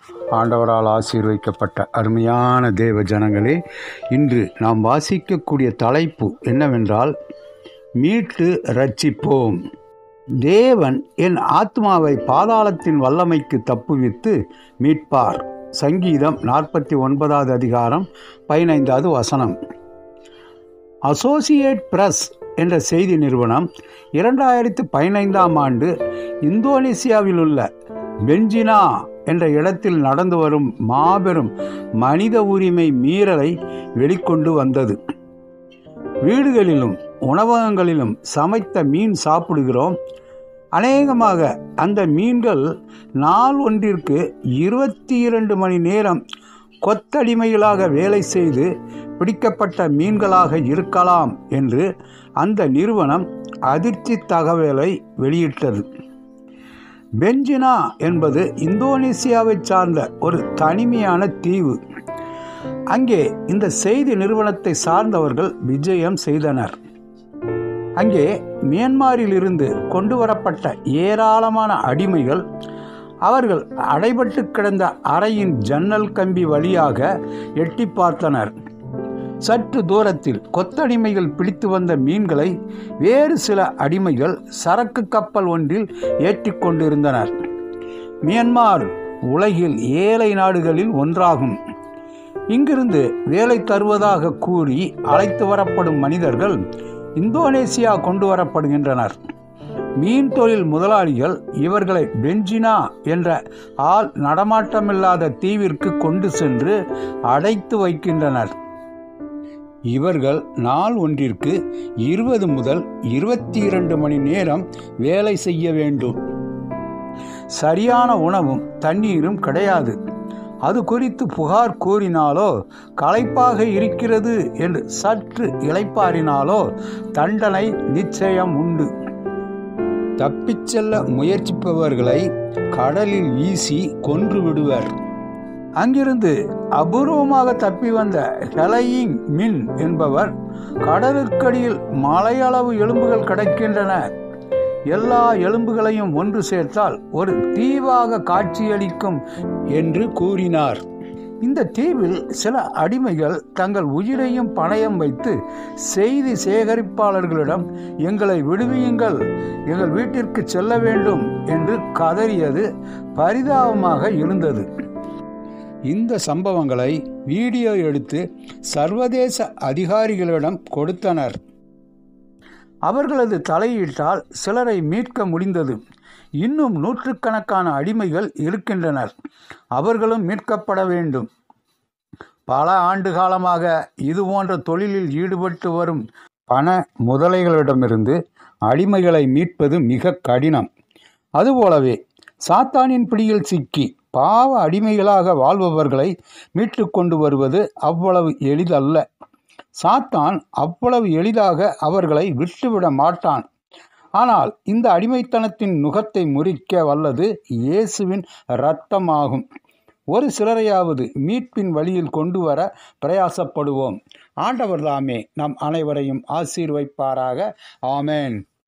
ஆண்டவரால் ஆசீர்வைக்கப்பட்ட அருமையான தேவ ஜனங்களே இன்று நாம் வாசிக்கக்கூடிய தலைப்பு என்னவென்றால் மீட்டு ரட்சிப்போம் தேவன் என் ஆத்மாவை பாதாளத்தின் வல்லமைக்கு தப்புவித்து மீட்பார் சங்கீதம் நாற்பத்தி ஒன்பதாவது அதிகாரம் பதினைந்தாவது வசனம் அசோசியேட் பிரஸ் என்ற செய்தி நிறுவனம் இரண்டாயிரத்து பதினைந்தாம் ஆண்டு இந்தோனேசியாவில் உள்ள பெஞ்சினா என்ற இடத்தில் நடந்து வரும் மாபெரும் மனித உரிமை மீறலை வெளிக்கொண்டு வந்தது வீடுகளிலும் உணவகங்களிலும் சமைத்த மீன் சாப்பிடுகிறோம் அநேகமாக அந்த மீன்கள் நாள் ஒன்றிற்கு இருபத்தி இரண்டு மணி நேரம் கொத்தடிமைகளாக வேலை செய்து பிடிக்கப்பட்ட மீன்களாக இருக்கலாம் என்று அந்த நிறுவனம் அதிர்ச்சி தகவலை வெளியிட்டது பெஞ்சினா என்பது இந்தோனேசியாவை சார்ந்த ஒரு தனிமையான தீவு அங்கே இந்த செய்தி நிறுவனத்தை சார்ந்தவர்கள் விஜயம் செய்தனர் அங்கே மியான்மாரில் இருந்து கொண்டு வரப்பட்ட ஏராளமான அடிமைகள் அவர்கள் அடைபட்டு கிடந்த அறையின் ஜன்னல் கம்பி வழியாக எட்டி பார்த்தனர் சற்று தூரத்தில் கொத்தடிமைகள் பிடித்து வந்த மீன்களை வேறு சில அடிமைகள் சரக்கு கப்பல் ஒன்றில் ஏற்றி கொண்டிருந்தனர் மியான்மார் உலகில் ஏழை நாடுகளில் ஒன்றாகும் இங்கிருந்து வேலை தருவதாக கூறி அழைத்து வரப்படும் மனிதர்கள் இந்தோனேசியா கொண்டு வரப்படுகின்றனர் மீன் தொழில் முதலாளிகள் இவர்களை பெஞ்சினா என்ற ஆள் நடமாட்டமில்லாத தீவிற்கு கொண்டு சென்று அடைத்து வைக்கின்றனர் இவர்கள் நாள் ஒன்றிற்கு இருபது முதல் இருபத்தி இரண்டு மணி நேரம் வேலை செய்ய வேண்டும் சரியான உணவும் தண்ணீரும் கிடையாது அது குறித்து புகார் கூறினாலோ களைப்பாக இருக்கிறது என்று சற்று இளைப்பாறினாலோ தண்டனை நிச்சயம் உண்டு தப்பிச் செல்ல முயற்சிப்பவர்களை கடலில் வீசி கொன்று விடுவர் அங்கிருந்து அபூர்வமாக தப்பி வந்த ஹெலையிங் மின் என்பவர் கடலுக்கடியில் மலையளவு எலும்புகள் கிடைக்கின்றன எல்லா எலும்புகளையும் ஒன்று சேர்த்தால் ஒரு தீவாக காட்சியளிக்கும் என்று கூறினார் இந்த தீவில் சில அடிமைகள் தங்கள் உயிரையும் பணயம் வைத்து செய்தி சேகரிப்பாளர்களிடம் எங்களை விடுவியுங்கள் எங்கள் வீட்டிற்கு செல்ல வேண்டும் என்று கதறியது பரிதாபமாக இருந்தது இந்த சம்பவங்களை வீடியோ எடுத்து சர்வதேச அதிகாரிகளிடம் கொடுத்தனர் அவர்களது தலையீட்டால் சிலரை மீட்க முடிந்தது இன்னும் நூற்றுக்கணக்கான அடிமைகள் இருக்கின்றனர் அவர்களும் மீட்கப்பட வேண்டும் பல ஆண்டு காலமாக இது போன்ற தொழிலில் ஈடுபட்டு வரும் பண முதலைகளிடமிருந்து அடிமைகளை மீட்பது மிக கடினம் அதுபோலவே சாத்தானின் பிடியில் சிக்கி பாவ அடிமைகளாக வாழ்பவர்களை மீட்டு கொண்டு வருவது அவ்வளவு எளிதல்ல சாத்தான் அவ்வளவு எளிதாக அவர்களை விட்டுவிட மாட்டான் ஆனால் இந்த அடிமைத்தனத்தின் நுகத்தை முறிக்க வல்லது இயேசுவின் இரத்தமாகும் ஒரு சிலரையாவது மீட்பின் வழியில் கொண்டு வர பிரயாசப்படுவோம் ஆண்டவர் தாமே நம் அனைவரையும் ஆசீர்வைப்பாராக ஆமேன்